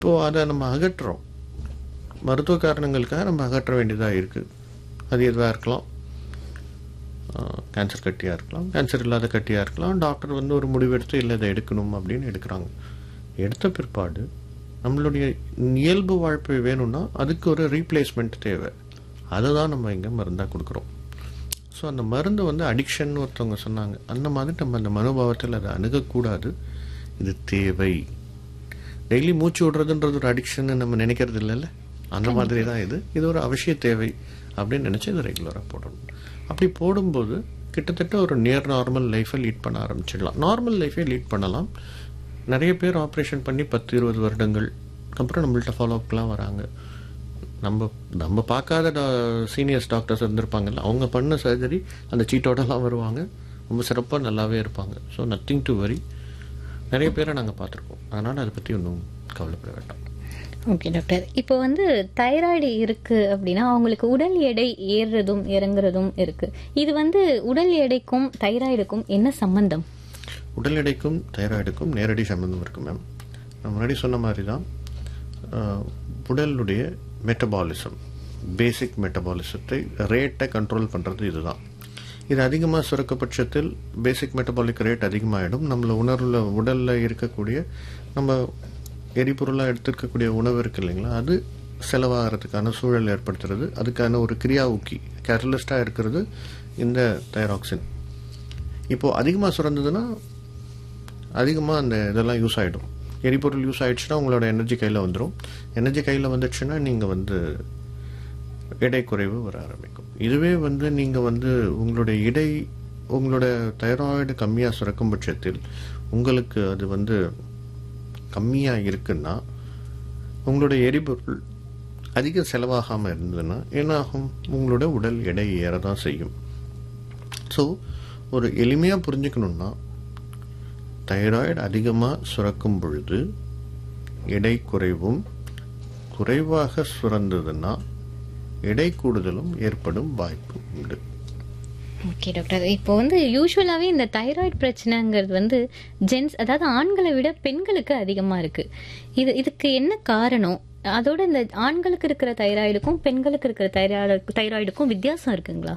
இப்போ அதை நம்ம அகற்றுறோம் மருத்துவ காரணங்களுக்காக நம்ம அகற்ற வேண்டியதாக இருக்குது அது எதுவாக இருக்கலாம் கேன்சர் கட்டியாக இருக்கலாம் கேன்சர் இல்லாத கட்டியாக இருக்கலாம் டாக்டர் வந்து ஒரு முடிவெடுத்து இல்லை இதை எடுக்கணும் அப்படின்னு எடுக்கிறாங்க எடுத்த பிற்பாடு நம்மளுடைய இயல்பு வாழ்க்கை வேணும்னா அதுக்கு ஒரு ரீப்ளேஸ்மெண்ட் தேவை அதை தான் நம்ம இங்கே மருந்தாக கொடுக்குறோம் ஸோ அந்த மருந்து வந்து அடிக்ஷன் ஒருத்தவங்க சொன்னாங்க அந்த மாதிரி நம்ம அந்த மனோபாவத்தில் அதை அணுகக்கூடாது இது தேவை டெய்லி மூச்சு விடுறதுன்றது ஒரு அடிக்ஷன் நம்ம நினைக்கிறது இல்லைல்ல அந்த மாதிரி தான் இது இது ஒரு அவசிய தேவை அப்படின்னு நினச்சி இதை ரெகுலராக போடணும் அப்படி போடும்போது கிட்டத்தட்ட ஒரு நியர் நார்மல் லைஃப்பை லீட் பண்ண ஆரம்பிச்சிடலாம் நார்மல் லைஃபை லீட் பண்ணலாம் நிறைய பேர் ஆப்ரேஷன் பண்ணி பத்து இருபது வருடங்கள் அப்புறம் நம்மள்ட்ட ஃபாலோஅப்லாம் வராங்க நம்ம நம்ம பார்க்காத சீனியர்ஸ் டாக்டர்ஸ் இருந்திருப்பாங்கல்ல அவங்க பண்ண சர்ஜரி அந்த சீட்டோடலாம் வருவாங்க ரொம்ப சிறப்பாக நல்லாவே இருப்பாங்க ஸோ நத்திங் டு வரி நிறைய பேரை நாங்கள் பார்த்துருக்கோம் அதனால் அதை பற்றி ஒன்றும் கவலைப்பட வேண்டாம் ஓகே டாக்டர் இப்போ வந்து தைராய்டு இருக்கு அப்படின்னா அவங்களுக்கு உடல் எடை ஏறுறதும் இறங்குறதும் இருக்கு இது வந்து உடல் எடைக்கும் தைராய்டுக்கும் என்ன சம்பந்தம் உடல் எடைக்கும் தைராய்டுக்கும் நேரடி சம்பந்தம் இருக்கு மேம் நான் முன்னாடி சொன்ன மாதிரி தான் ஆஹ், உடலுடைய மெட்டபாலிசம் பேசிக் மெட்டபாலிசத்தை ரேட்டை கண்ட்ரோல் பண்ணுறது இதுதான் இது அதிகமாக சுரக்க பட்சத்தில் பேசிக் மெட்டபாலிக் ரேட் அதிகமாகிடும் நம்மள உணர்வில் உடலில் இருக்கக்கூடிய நம்ம எரிபொருளாக எடுத்துருக்கக்கூடிய உணவு இருக்கு இல்லைங்களா அது செலவாகிறதுக்கான சூழல் ஏற்படுத்துறது அதுக்கான ஒரு கிரியா ஊக்கி கேட்டலிஸ்டாக இருக்கிறது இந்த தைராக்சின் இப்போது அதிகமாக சுரந்ததுன்னா அதிகமாக அந்த இதெல்லாம் யூஸ் ஆகிடும் எரிபொருள் யூஸ் ஆயிடுச்சுன்னா உங்களோட எனர்ஜி கையில் வந்துடும் எனர்ஜி கையில் வந்துடுச்சுன்னா நீங்கள் வந்து எடை குறைவு வர ஆரம்பிக்கும் இதுவே வந்து நீங்கள் வந்து உங்களுடைய இடை உங்களோட தைராய்டு கம்மியாக சுரக்கும் பட்சத்தில் உங்களுக்கு அது வந்து கம்மியாக இருக்குன்னா உங்களோட எரிபொருள் அதிக செலவாகாமல் இருந்ததுன்னா என்னாகும் உங்களோட உடல் எடை ஏற தான் செய்யும் ஸோ ஒரு எளிமையாக புரிஞ்சுக்கணுன்னா தைராய்டு அதிகமாக சுரக்கும் பொழுது எடை குறைவும் குறைவாக சுரந்ததுன்னா எடை கூடுதலும் ஏற்படும் வாய்ப்பு உண்டு ஓகே டாக்டர் இப்போ வந்து யூஸ்வலாகவே இந்த தைராய்டு பிரச்சனைங்கிறது வந்து ஜென்ஸ் அதாவது ஆண்களை விட பெண்களுக்கு அதிகமாக இருக்கு இது இதுக்கு என்ன காரணம் அதோட இந்த ஆண்களுக்கு இருக்கிற தைராய்டுக்கும் பெண்களுக்கு இருக்கிற தைராய்டு தைராய்டுக்கும் வித்தியாசம் இருக்குங்களா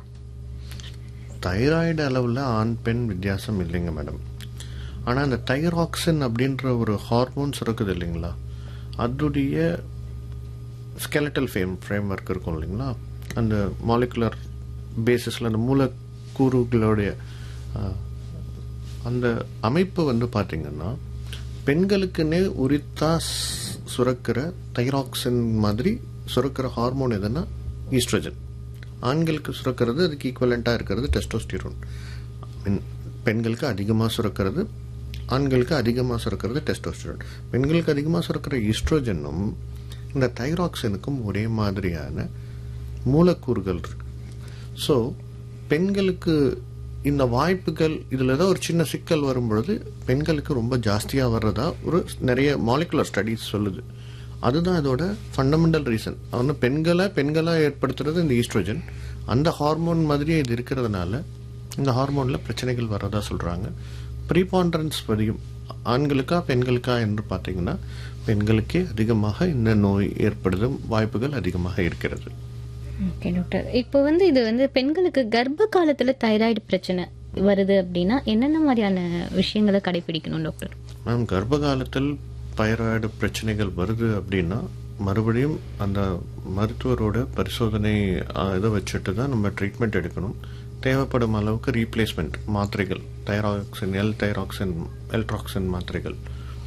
தைராய்டு அளவில் ஆண் பெண் வித்தியாசம் இல்லைங்க மேடம் ஆனால் அந்த தைராக்சின் அப்படின்ற ஒரு ஹார்மோன் சுரக்குது இல்லைங்களா அதுடைய ஸ்கெலட்டல் ஃபேம் ஃப்ரேம் ஒர்க் இருக்கும் இல்லைங்களா அந்த மாலிகுலர் பேசிஸில் அந்த மூலக்கூறுகளுடைய ஆஹ், அந்த அமைப்பு வந்து பார்த்தீங்கன்னா பெண்களுக்குன்னே உரித்தா ஸ்- சுரக்கிற தைராக்சின் மாதிரி சுரக்கிற ஹார்மோன் எதுன்னா ஈஸ்ட்ரஜன் ஆண்களுக்கு சுரக்கிறது அதுக்கு ஈக்குவலண்ட்டாக இருக்கிறது டெஸ்டோஸ்டிரோன் மீன் பெண்களுக்கு அதிகமாக சுரக்கிறது ஆண்களுக்கு அதிகமாக சுரக்கிறது டெஸ்டோஸ்டிரோன் பெண்களுக்கு அதிகமாக சுரக்கிற ஈஸ்ட்ரோஜனும் இந்த தைராக்சினுக்கும் ஒரே மாதிரியான மூலக்கூறுகள் இருக்கு ஸோ பெண்களுக்கு இந்த வாய்ப்புகள் இதில் ஏதோ ஒரு சின்ன சிக்கல் வரும்பொழுது பெண்களுக்கு ரொம்ப ஜாஸ்தியாக வர்றதா ஒரு நிறைய மாலிகுலர் ஸ்டடீஸ் சொல்லுது அதுதான் இதோட ஃபண்டமெண்டல் ரீசன் வந்து பெண்களை பெண்களாக ஏற்படுத்துறது இந்த ஈஸ்ட்ரோஜன் அந்த ஹார்மோன் மாதிரியே இது இருக்கிறதுனால இந்த ஹார்மோனில் பிரச்சனைகள் வர்றதா சொல்கிறாங்க ப்ரீபாண்டரன்ஸ் பதியும் ஆண்களுக்கா பெண்களுக்கா என்று பார்த்தீங்கன்னா பெண்களுக்கே அதிகமாக இந்த நோய் ஏற்படுதும் வாய்ப்புகள் அதிகமாக இருக்கிறது ஓகே டாக்டர் இப்போ வந்து இது வந்து பெண்களுக்கு கர்ப்ப காலத்துல தைராய்டு பிரச்சனை வருது அப்படின்னா என்னென்ன மாதிரியான விஷயங்களை கடைபிடிக்கணும் டாக்டர் மேம் கர்ப்ப காலத்தில் தைராய்டு பிரச்சனைகள் வருது அப்படின்னா மறுபடியும் அந்த மருத்துவரோட பரிசோதனை அஹ், இதை வச்சுட்டு தான் நம்ம ட்ரீட்மெண்ட் எடுக்கணும் தேவைப்படும் அளவுக்கு ரீப்ளேஸ்மெண்ட் மாத்திரைகள் தைராக்சின் எல் தைராக்சின் எல்ட்ராக்சின் மாத்திரைகள்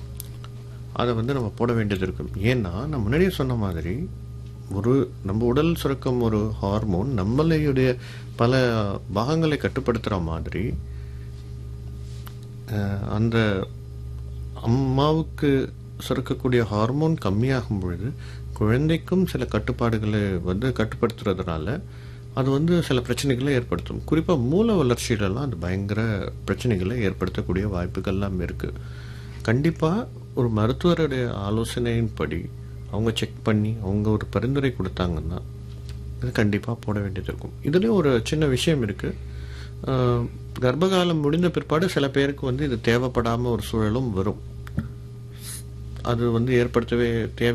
அதை வந்து நம்ம போட வேண்டியது இருக்கும் ஏன்னா நான் முன்னாடியே சொன்ன மாதிரி ஒரு நம்ம உடல் சுரக்கும் ஒரு ஹார்மோன் நம்மளையுடைய பல பாகங்களை கட்டுப்படுத்துகிற மாதிரி அஹ், அந்த அம்மாவுக்கு சுரக்கக்கூடிய ஹார்மோன் கம்மியாகும் பொழுது குழந்தைக்கும் சில கட்டுப்பாடுகளை வந்து கட்டுப்படுத்துறதுனால அது வந்து சில பிரச்சனைகளை ஏற்படுத்தும் குறிப்பாக மூல வளர்ச்சியிலலாம் அது பயங்கர பிரச்சனைகளை ஏற்படுத்தக்கூடிய வாய்ப்புகள்லாம் இருக்குது கண்டிப்பாக ஒரு மருத்துவருடைய ஆலோசனையின்படி அவங்க செக் பண்ணி அவங்க ஒரு பரிந்துரை கொடுத்தாங்கன்னா இது கண்டிப்பாக போட வேண்டியது இருக்கும் இதுலேயும் ஒரு சின்ன விஷயம் இருக்குது கர்ப்பகாலம் முடிந்த பிற்பாடு சில பேருக்கு வந்து இது தேவைப்படாமல் ஒரு சூழலும் வரும் அது வந்து ஏற்படுத்தவே தேவை